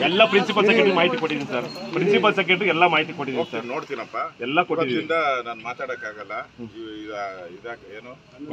ಎಲ್ಲ principal secretary ಮಾಹಿತಿ ಕೊಟ್ಟಿದ್ದೀನಿ ಸರ್ ಪ್ರಿನ್ಸಿಪಲ್ ಸೆಕ್ರೆಟರಿ ಎಲ್ಲ ಮಾಹಿತಿ ಕೊಟ್ಟಿದ್ದೀನಿ ಸರ್ ನೋಡ್ತೀನಪ್ಪ ಎಲ್ಲ ಕೊಟ್ಟಿದ್ದೀನಿ ಇವತ್ತಿಂದ ನಾನು ಮಾತಾಡಕ್ಕಾಗಲ್ಲ ಇವ್- ಇದ- ಇದಾಕ ಏನು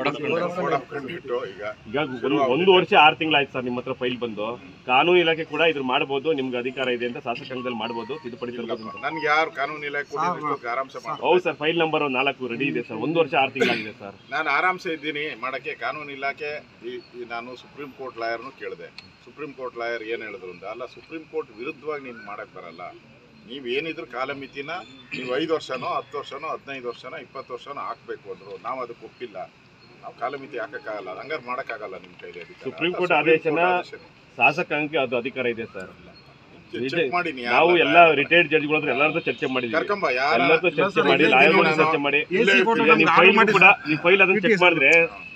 ಕೊಡಬಿಟ್ಟು ಈಗ ಈಗ ಒಂದು ಒಂದು ವರ್ಷ ಆರು ತಿಂಗಳಾಯ್ತು ಸರ್ ನಿಮ್ಮ ಹತ್ರ ಫೈಲ್ ಬಂದು ಕಾನೂನು ಇಲಾಖೆ ಕೂಡ ಇದ್ರ ಮಾಡಬಹುದು ನಿಮ್ಗೆ ಅಧಿಕಾರ ಇದೆ ಅಂತ ಶಾಸಕಾಂಗದಲ್ಲಿ ಮಾಡಬಹುದು ತಿದ್ದುಪಡಿ ತರಬಹುದು ಅಂತ ನನ್ಗೆ ಯಾರು ಕಾನೂನು ಇಲಾಖೆ ಕೊಟ್ಟಿದ್ದಕ್ಕೆ ಆರಾಮ್ಸೆ ಮಾಡ ಹೌದು ಸರ್ ಫೈಲ್ ನಂಬರ್ ನಾಲ್ಕು ರೆಡಿ ಇದೆ ಸರ್ ಒಂದು ವರ್ಷ ಆರು ತಿಂಗಳಾಗಿದೆ ಸರ್ ನಾನು ಆರಾಮ್ಸೆ ಇದ್ದೀನಿ ಮಾಡಕ್ಕೆ ಕಾನೂನು ಇಲಾಖೆ ಈ- ಈ ನಾನು ಸುಪ್ರೀಂ ಕೋರ್ಟ್ ಲಾಯರ್ನು ಕೇಳಿದೆ ಸುಪ್ರೀಂ ಕೋರ್ಟ್ ಲಾಯರ್ ಏನು ಹೇಳಿದ್ರು ಅಂತ ಅಲ್ಲ ಸುಪ್ರೀಂ ಕೋರ್ಟ್ ವಿರುದ್ಧವಾಗಿ ನೀನು ಮಾಡಕ್ ಬರಲ್ಲ ನೀವು ಏನಿದ್ರು ಕಾಲಮಿತಿನ ನೀವು ಐದು ವರ್ಷನೋ ಹತ್ತು ವರ್ಷನೋ ಹದಿನೈದು ವರ್ಷನೋ ಇಪ್ಪತ್ತು ವರ್ಷನೋ ಹಾಕ್ಬೇಕು ಅಂದ್ರು ನಾವು ಅದಕ್ಕೆ ಒಪ್ಪಿಲ್ಲ ನಾವು ಕಾಲಮಿತಿ ಹಾಕಕ್ಕಾಗಲ್ಲ ಹಂಗಾರೆ ಮಾಡಕ್ಕಾಗಲ್ಲ ನಿಮ್ಮ ಕೈಲಿ ಅಧಿಕಾರ. ಸುಪ್ರೀಂ ಅಲ್ಲ, ಕೋರ್ಟ್ ಸುಪ್ರೀಂ ಆದೇಶನ ಕೋರ್ಟ್ ಆದೇಶನೇ. ಶಾಸಕಾಂಗಕ್ಕೆ ಅದು ಅಧಿಕಾರ ಇದೆ ಸರ್ ಚೆಕ್- ಚೆಕ್ ಮಾಡಿ ನೀ ನಾವು ಯಾರನ್ನ ಎಲ್ಲ ರಿಟೈರ್ಡ್ ಜಡ್ಜ್ಗಳ ಹತ್ರ ಎಲ್ಲರದ್ದು ಚರ್ಚೆ ಮಾಡಿದ್ವಿ ಕರ್ಕೊಂಬ ಯಾರ ಎಲ್ಲರದ್ದು ಚರ್ಚೆ ಮಾಡಿ ಇಲ್ಲ, ಲಾಯರ್ ನಾನು- ಚರ್ಚೆ ಮಾಡಿ ಇಲ್ಲೇ ಈಗ ಇರ್ತೀನಿ. ನಿಮ್ಮ ಫೈಲ್ ಕೂಡ ನಿಮ್ಮ ಫೈಲ್ ಅದನ್ನ ಚೆಕ್ ಮಾಡಿದ್ರೆ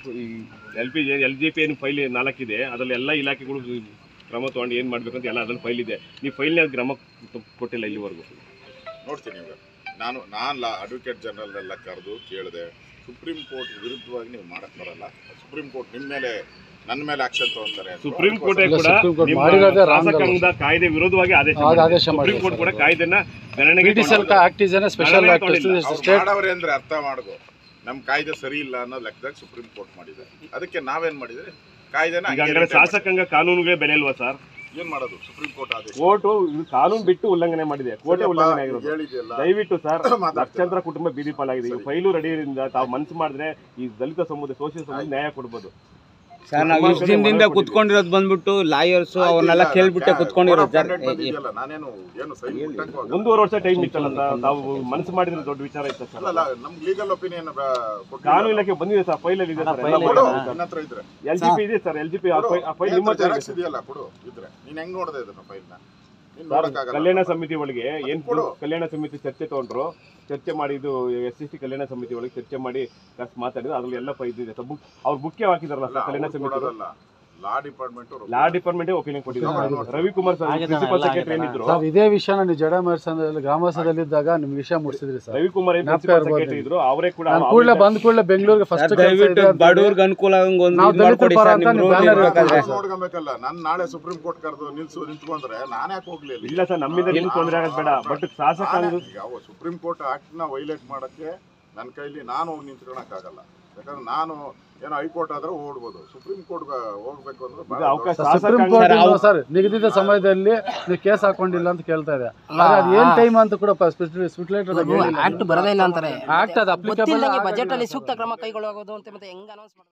L P L G P ಏನು ಫೈಲ್ ನಾಲ್ಕಿದೆ ಅದರಲ್ಲಿ ಎಲ್ಲ ಇಲಾಖೆಗಳು ಕ್ರಮ ತಗೊಂಡು ಏನು ಮಾಡ್ಬೇಕು ಅಂತ ಎಲ್ಲ ಅದ್ರಲ್ಲಿ ಫೈಲ್ ಇದೆ ನೀವು ಫೈಲ್ನ ಕ್ರಮ ಕೊಟ್ಟಿಲ್ಲ ಇಲ್ಲಿವರೆಗೂ ನೋಡ್ತೀನಿ ಇವಾಗ ನಾನು ನಾನು ಲಾ ಅಡ್ವೊಕೇಟ್ ಜನರಲ್ ಎಲ್ಲ ಕರೆದು ಕೇಳಿದೆ ಸುಪ್ರೀಂ ಕೋರ್ಟ್ ವಿರುದ್ಧವಾಗಿ ನೀವು ಮಾಡಕ್ ಬರಲ್ಲ ಸುಪ್ರೀಂ ಕೋರ್ಟ್ ನಿಮ್ಮ ಮೇಲೆ ನನ್ನ ಮೇಲೆ ಆಕ್ಷನ್ ತಗೊಂತಾರೆ ಅಂದ್ರು. ಸುಪ್ರೀಂ ಕೋರ್ಟ್ ಇಲ್ಲ, ಕೂಡ ಸುಪ್ರೀಂ ಕೋರ್ಟ್ ನಿಮ್ಮ ಮಾಡಿರೋದೇ wrong ಅಲ್ವಾ? ಶಾಸಕಾಂಗದ ಕಾಯ್ದೆ ವಿರೋಧವಾಗಿ ಆದೇಶ ಆದ- ಮಾಡಿದೆ. ಆದೇಶ ಸುಪ್ರೀಂ ಮಾಡಿದೆ ಕೋರ್ಟ್ ಕೂಡ ಸರ್. ಕಾಯ್ದೆನ ಗಣನೆಗೆ ಪಿ ಟಿ ಸೆಲ್ ತಗೊಂಡಿಲ್ಲ. ಆಕ್ಟ್ ಇಸ್ ಸ್ಪೆಷಲ್ ನಾಳೆ ಆಕ್ಟ್ ತಗೊಂಡಿಲ್ಲ. ಅವ್ರು ಸ್ಟೇಟ್ ಮಾಡವ್ರೆ ಅಂದ್ರೆ ಅರ್ಥ ಮಾಡ್ಕೊ ನಮ್ಮ ಕಾಯ್ದೆ ಸರಿ ಇಲ್ಲ ಅನ್ನೋ ಲೆಕ್ಕದಾಗ ಸುಪ್ರೀಂ ಕೋರ್ಟ್ ಮಾಡಿದೆ ಅದಕ್ಕೆ ನಾವೇನ್ ಮಾಡಿದ್ರೆ ಕಾಯ್ದೆನ ಈಗ ಹಂಗೆ ಹಂಗಾರೆ retain ಮಾಡಿ. ಶಾಸಕಾಂಗ ಕಾನೂನುಗಳೇ ಬೆಲೆ ಇಲ್ವಾ ಸರ್ ಏನ್ ಮಾಡೋದು ಸುಪ್ರೀಂ ಕೋರ್ಟ್ ಆದೇಶ ಕೋರ್ಟ್ ಕಾನೂನು ಬಿಟ್ಟು ಉಲ್ಲಂಘನೆ ಮಾಡಿದೆ ಕೋರ್ಟೇ ಉಲ್ಲಂಘನೆ ಸರಿಯಪ್ಪ, ಆಗಿರೋದು ಹೇಳಿದ್ಯಲ್ಲ ದಯವಿಟ್ಟು ಸರ್ ಮಾತಾಡ್ತೀನಿ. ಲಕ್ಷಾಂತರ ಕುಟುಂಬ ಬೀದಿ ಪಾಲಾಗಿದೆ ಈಗ ಫೈಲು ರೆಡಿಯಿಂದ ತಾವು ಮನಸ್ಸು ಮಾಡಿದ್ರೆ ಈ ದಲಿತ ಸಮುದಾಯ ಸೋಷಿಯಲ್ ಸಮುದಾಯ ನ್ಯಾಯ ಕೊಡ್ಬೋದು ಸರ್ ನಾವು ಇಷ್ಟು ದಿನದಿಂದ ಕುತ್ಕೊಂಡಿರೋದು ಬಂದ್ಬಿಟ್ಟು ಲಾಯರ್ಸ್ ಅವ್ರನ್ನೆಲ್ಲ ಕೇಳ್ಬಿಟ್ಟೆ ಕುತ್ಕೊಂಡಿರೋದು ಸರ್ ಬಂದಿದೆಯಲ್ಲ ನಾನೇನು ಏನು ಸೈ ಮುಟ್ಟಕ್ಕೂ ಆಗಲ್ಲ. ಒಂದೂವರೆ ವರ್ಷ ಟೈಮ್ ಇತ್ತಲ್ಲ ಸರ್ ತಾವು ಮನಸ್ಸು ಮಾಡಿದ್ರೆ ದೊಡ್ಡ ವಿಚಾರ ಇತ್ತು ಸರ್ ಅಲ್ಲ ನಮ್ಗೆ ಲೀಗಲ್ ಒಪಿನಿಯನ್ ಕಾನೂನು ಇಲಾಖೆ ಬಂದಿದೆ ಸರ್ ಫೈಲ್ ಅಲ್ಲಿ ಇದೆ ಸರ್ ಕೊಡು ನನ್ನ ಹತ್ರ ಇದ್ರೆ ಎಲ್ ಜಿ ಪಿ ಇದೆ ಸರ್ ಎಲ್ ಜಿ ಪಿ ಆ ಫೈಲ್ ನಿಮ್ಮ ಹತ್ರ ಇದೆ ಜೆರಾಕ್ಸ್ ಸರ್. ಇದೆಯಲ್ಲ ಕೊಡು ಇದ್ರೆ ನೀನ್ ಹೆಂಗ್ ನೋಡ್ದೆ ಇದನ್ನ ಫೈಲ್ ನ ನೀನ್ ಸರ್ ನೋಡಕ್ಕಾಗಲ್ಲ ಕಲ್ಯಾಣ ಸಮಿತಿ ಒಳಗೆ ಏನ್ ಕೊಡು. ಕಲ್ಯಾಣ ಸಮಿತಿ ಚರ್ಚೆ ತಗೊಂಡ್ರು ಚರ್ಚೆ ಮಾಡಿ ಇದು ಎಸ್ ಸಿ ಕಲ್ಯಾಣ ಸಮಿತಿ ಒಳಗೆ ಚರ್ಚೆ ಮಾಡಿ ಕಸ್ ಮಾತಾಡಿದ್ರು ಅದ್ರಲ್ಲಿ ಎಲ್ಲ ಫೈಲ್ ಇದೆ ಸರ್ ಬುಕ್ ಅವ್ರು ಬುಕ್ಕೆ ಹಾಕಿದಾರಲ್ಲ ಅಲ್ಲ, ಸರ್ ಕಲ್ಯಾಣ ಅವ್ರು ಸಮಿತಿ ಕೊಡೋದಲ್ಲ law department law department opinion ಕೊಟ್ಟಿದ್ದಾರೆ ನೋಡಿ. ರವಿಕುಮಾರ್ ಸರ್ ಪ್ರಿನ್ಸಿಪಲ್ ಸೆಕ್ರೆಟರಿ ಏನಿದ್ರು ಸರ್ ಇದೇ ವಿಷಯ ನೀವು ಜಡ ಮರ್ಸಂದಲ್ಲಿ ಗ್ರಾಮಸದಲ್ಲಿದ್ದಾಗ ನಿಮ್ ವಿಷಯ ಮುಟ್ಸಿದ್ರಿ ಸರ್ ರವಿಕುಮಾರ್ ಜ್ಞಾಪಕ ಪ್ರಿನ್ಸಿಪಲ್ ಇರ್ಬೋದು ಸೆಕ್ರೆಟರಿ ಇದ್ರು ಅವರೇ ಕೂಡ ನಾನು ಕೂಡಲೇ ಬಂದ ಕೂಡಲೇ ಬೆಂಗಳೂರಿಗೆ ಸರ್ ಫಸ್ಟ್ ದಯವಿಟ್ಟು ಬಡವ್ರಿಗೆ ಅನುಕೂಲ ಆಗಂಗ್ ಒಂದು ನಾವು ಇದು ಮಾಡ್ಕೊಡಿ ದಲಿತರ ಸರ್ ಅಂತ ನಿಮ್ ನೀವು ರೂಲ್ banner ಇರ್ಬೇಕಾದ್ರೆ ಹಾಕಿ ನೋಡ್ಕೊಬೇಕಲ್ಲ ನಾನು ನಾಳೆ ಸುಪ್ರೀಂ ಕೋರ್ಟ್ ಕರೆದು ನಿಲ್ಸು ನಿಂತ್ಕೊಂಡ್ರೆ ನಾನೇ ಯಾಕೆ ಹೋಗ್ಲಿಲ್ಲ ಇಲ್ಲ ಸರ್ ನಮ್ಮಿಂದ ಏನು ತೊಂದರೆ ಆಗೋದು ಬೇಡ ಬಟ್ ಶಾಸಕಾಂಗ ನಾನೇ- ಈಗ ಅವ ಸುಪ್ರೀಂ ಕೋರ್ಟ್ ಆಕ್ಟ್ ನ ವೈಲೇಟ್ ಮಾಡಕ್ಕೆ ನನ್ನ ಕೈಲಿ ನಾನು ಹೋಗಿ ನಿಂತ್ಕೊಳಕ್ ಆಗಲ್ಲ ಯಾಕಂದ್ರೆ ನಾನು ಏನೋ ಹೈಕೋರ್ಟ್ ಆದ್ರೆ ಓಡ್ಬೋದು ಸುಪ್ರೀಂ ಕೋರ್ಟ್ ಹೋಗ್ಬೇಕು ಅಂದ್ರೆ ಈಗ ಬಹಳ ಅವಕಾಶ ಸುಪ್ರೀಂ ಶಾಸಕಾಂಗ ಕೋರ್ಟ್ ಸರ್, ಅವ್- ಸರ್ ನಿಗದಿತ ಸಮಯದಲ್ಲಿ ನೀವು ಕೇಸ್ ಹಾಕೊಂಡಿಲ್ಲ ಅಂತ ಕೇಳ್ತಾ ಇದೆ ಆದ್ರೆ ಅದು ಏನ್ ಟೈಮ್ ಅಂತ ಕೂಡ ಸ್ಪಿಟ್ಲೇಟರ್ ಆಕ್ಟ್ ಬರದೇ ಇಲ್ಲ ಅಂತಾರೆ ಆಕ್ಟ್ ಅದು ಅಪ್ಲಿಕೇಬಲ್ ಗೊತ್ತಿಲ್ಲಂಗೆ ಬಜೆಟ್ ಅಲ್ಲಿ ಸೂಕ್ತ ಕ್ರಮ ಕೈಗೊಳ್ಳಬಹುದು ಅಂತ ಮತ್ತೆ ಹೆಂಗ್ ಅನೌನ್ಸ್